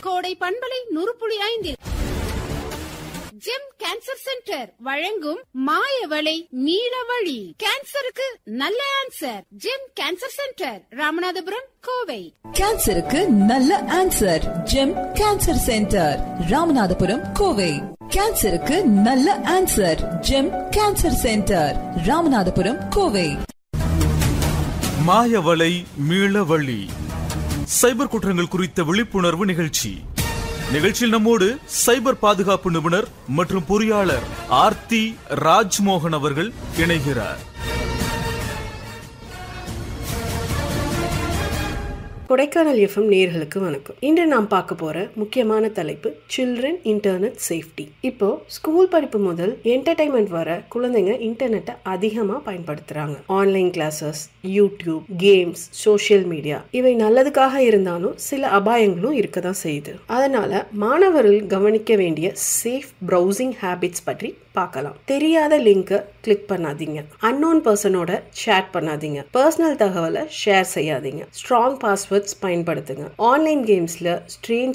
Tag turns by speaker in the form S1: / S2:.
S1: கோடை பண்பலை நுறுப்புளி ஐந்தில் ஜெம் கேன்சர் சென்டர் வழங்கும் மாயவளை நீலவழி கேன்சருக்கு நல்ல answer Gem cancer centre Ramanathapuram Kovai
S2: கேன்சருக்கு நல்ல answer Gem cancer centre Ramanathapuram Kovai கேன்சருக்கு நல்ல answer Gem cancer centre Ramanathapuram Kovai
S3: மாயவலை மீளவழி சைபர் குற்றங்கள் குறித்த விழிப்புணர்வு நிகழ்ச்சி நிகழ்ச்சியில் நம்மோடு சைபர் பாதுகாப்பு நிபுணர் மற்றும் பொறியாளர் ஆர்த்தி ராஜ்மோகன் அவர்கள் இணைகிறார்
S4: கொடைக்கானல் எஃப்எம் நேர்களுக்கு வணக்கம் இன்று நாம் பார்க்க போற முக்கியமான தலைப்பு சில்ட்ரன் இன்டர்நெட் சேஃப்டி இப்போ ஸ்கூல் படிப்பு முதல் என்டர்டைன்மெண்ட் வர குழந்தைங்க இன்டர்நெட்டை அதிகமா பயன்படுத்துறாங்க online classes YouTube games social media இவை நல்லதுக்காக இருந்தாலும் சில அபாயங்களும் இருக்க தான் செய்யுது அதனால மாணவர்கள் கவனிக்க வேண்டிய சேஃப் ப்ரௌசிங் ஹேபிட்ஸ் பற்றி பார்க்கலாம் தெரியாத லிங்கை கிளிக் பண்ணாதீங்க அன்னோன் பர்சனோட சேட் பண்ணாதீங்க பர்சனல் தகவலை ஷேர் செய்யாதீங்க ஸ்ட்ராங் பாஸ்வேர்ட்ஸ் பயன்படுத்துங்க ஆன்லைன் கேம்ஸ்ல ஸ்ட்ரேஞ்ச்